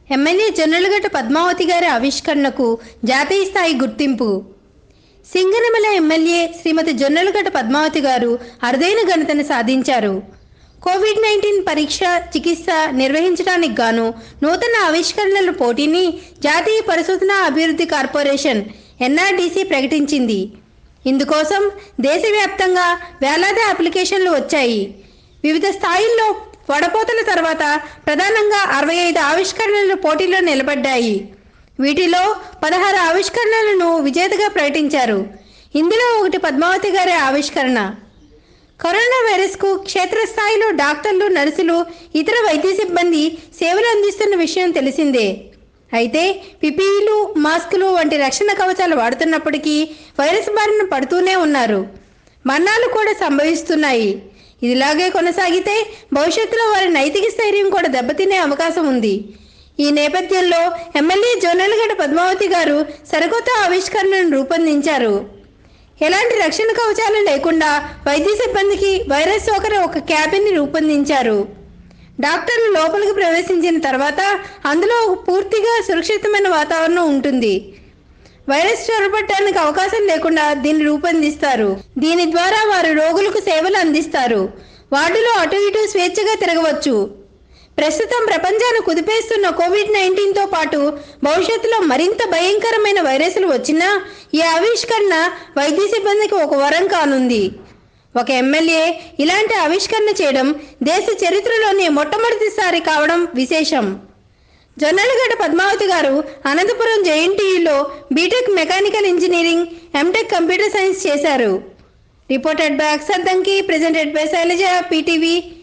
MLA Jonnalagadda Padmavati గారి ఆవిష్కరణకు జాతీయ స్థాయి గుర్తింపు సింగనమల ఎమ్మెల్యే శ్రీమతి జొన్నలగడ్డ పద్మావతి గారు అరుదైన ఘనతను సాధించారు కోవిడ్ నైన్టీన్ పరీక్ష చికిత్స నిర్వహించడానికి గాను నూతన ఆవిష్కరణల పోటీని జాతీయ పరిశోధన అభివృద్ధి కార్పొరేషన్ ఎన్ఆర్డీసీ ప్రకటించింది ఇందుకోసం దేశవ్యాప్తంగా వేలాది అప్లికేషన్లు వచ్చాయి వివిధ స్థాయిల్లో వడపోతల తర్వాత ప్రధానంగా అరవై ఐదు ఆవిష్కరణలు పోటీలో నిలబడ్డాయి వీటిలో పదహారు ఆవిష్కరణలను విజేతగా ప్రకటించారు ఇందులో ఒకటి పద్మావతి గారి ఆవిష్కరణ కరోనా వైరస్కు క్షేత్రస్థాయిలో డాక్టర్లు నర్సులు ఇతర వైద్య సిబ్బంది సేవలు అందిస్తున్న విషయం తెలిసిందే అయితే పిపిఈలు మాస్కులు వంటి రక్షణ కవచాలు వాడుతున్నప్పటికీ వైరస్ బారిన పడుతూనే ఉన్నారు మరణాలు కూడా సంభవిస్తున్నాయి ఇదిలాగే కొనసాగితే భవిష్యత్తులో వారి నైతిక స్థైర్యం కూడా దెబ్బతినే అవకాశం ఉంది ఈ నేపథ్యంలో ఎమ్మెల్యే జోనల్గడ్డ పద్మావతి గారు సరికొత్త ఆవిష్కరణను రూపొందించారు ఎలాంటి రక్షణ కవచాలు లేకుండా వైద్య సిబ్బందికి వైరస్ సోకర ఒక క్యాబిన్ని రూపొందించారు డాక్టర్లు లోపలికి ప్రవేశించిన తర్వాత అందులో ఒక పూర్తిగా సురక్షితమైన వాతావరణం ఉంటుంది వైరస్ చొరబట్టడానికి అవకాశం లేకుండా దీన్ని రూపొందిస్తారు దీని ద్వారా వారు రోగులకు సేవలు అందిస్తారు వార్డులో అటు ఇటు స్వేచ్ఛగా తిరగవచ్చు ప్రస్తుతం ప్రపంచాన్ని కుదిపేస్తున్న కోవిడ్ నైన్టీన్తో పాటు భవిష్యత్తులో మరింత భయంకరమైన వైరస్లు వచ్చినా ఈ ఆవిష్కరణ వైద్య సిబ్బందికి ఒక వరం కానుంది ఒక ఎమ్మెల్యే ఇలాంటి ఆవిష్కరణ చేయడం దేశ చరిత్రలోనే మొట్టమొదటిసారి కావడం విశేషం జొన్నలగడ్డ పద్మావతి గారు అనంతపురం జేఎన్టీయులో BTech mechanical engineering MTech computer science చేశారు రిపోర్టెడ్ బై అక్సర్ దంకి ప్రెజెంటెడ్ బై శైలజ పీటీవీ